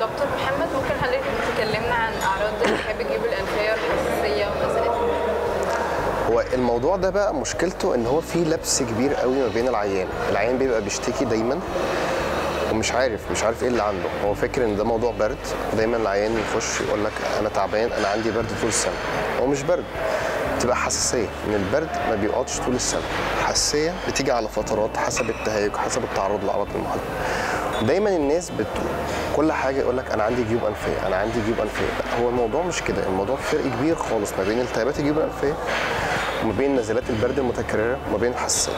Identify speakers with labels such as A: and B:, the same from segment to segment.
A: دكتور محمد ممكن حضرتك تكلمنا عن اعراض التهاب الجيوب الانفيه والحساسيه ومسألتها
B: هو الموضوع ده بقى مشكلته ان هو فيه لبس كبير قوي ما بين العيان العيان بيبقى بيشتكي دايما ومش عارف مش عارف ايه اللي عنده هو فاكر ان ده موضوع برد ودايما العيان يخش يقول لك انا تعبان انا عندي برد طول السنه هو مش برد بتبقى حساسيه ان البرد ما بيقعدش طول السنه الحساسيه بتيجي على فترات حسب التهيج حسب التعرض لاعراض المرض دايما الناس بت... كل حاجه يقول لك انا عندي جيوب انفيه انا عندي جيوب انفيه لا هو الموضوع مش كده الموضوع فرق كبير خالص ما بين التهابات الجيوب الانفيه وما بين نزلات البرد المتكرره وما بين الحساسيه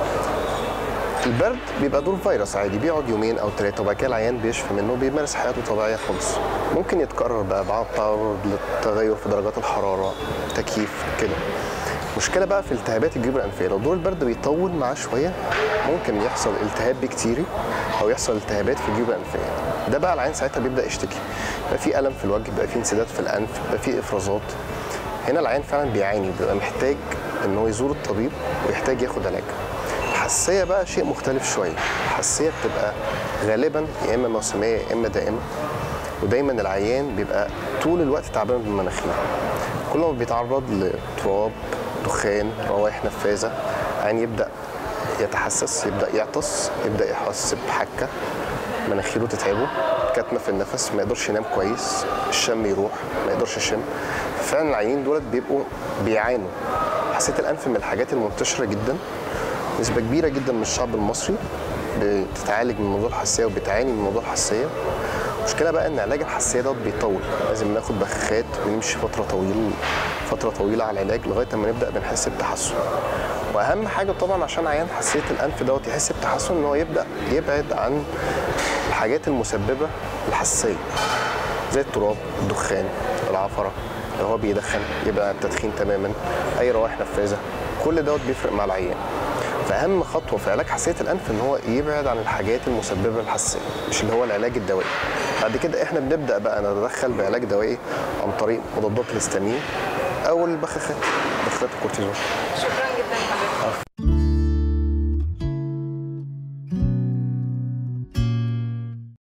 B: البرد بيبقى دور فيروس عادي بيقعد يومين او ثلاثه وبعد كده العيان بيشفى منه وبيمارس حياته طبيعيه خالص ممكن يتكرر بقى بعد التعرض للتغير في درجات الحراره تكييف كده المشكله بقى في التهابات الجيوب الانفيه لو دور البرد بيطول معاه شويه ممكن يحصل التهاب بكتيري او يحصل التهابات في الجيوب الانفيه ده بقى العيان ساعتها بيبدا يشتكي يبقى في الم في الوجه بيبقى في انسداد في الانف بيبقى في افرازات هنا العيان فعلا بيعاني بيبقى محتاج ان هو يزور الطبيب ويحتاج ياخد علاج الحساسيه بقى شيء مختلف شويه الحساسيه بتبقى غالبا يا اما موسميه يا اما دائمه ودايما العيان بيبقى طول الوقت تعبان من المناخير كل ما بيتعرض لتراب دخان روائح نفاذه العيان يبدا يتحسس يبدا يعطس يبدا يحس بحكه مناخيره تتعبه كتمه في النفس ما يقدرش ينام كويس الشم يروح ما يقدرش يشم فعلا العيانين دولت بيبقوا بيعانوا حساسيه الانف من الحاجات المنتشره جدا نسبه كبيره جدا من الشعب المصري بتتعالج من موضوع الحساسيه وبتعاني من موضوع الحساسيه المشكله بقى ان علاج الحساسيه دوت بيطول لازم ناخد بخاخات ونمشي فتره طويله فتره طويله على العلاج لغايه ما نبدا بنحس بتحسن واهم حاجه طبعا عشان عيان حساسيه الانف دوت يحس بتحسن ان هو يبدا يبعد عن الحاجات المسببه للحساسيه زي التراب الدخان العفره لو هو بيدخن يبقى التدخين تماما اي روائح نفاذه كل دوت بيفرق مع العيان فاهم خطوه في علاج حساسيه الانف ان هو يبعد عن الحاجات المسببه للحساسيه مش اللي هو العلاج الدوائي بعد كده احنا بنبدا بقى نتدخل بعلاج دوائي عن طريق مضادات الهستامين او البخاخات بخاخات الكورتيزون
A: شكرا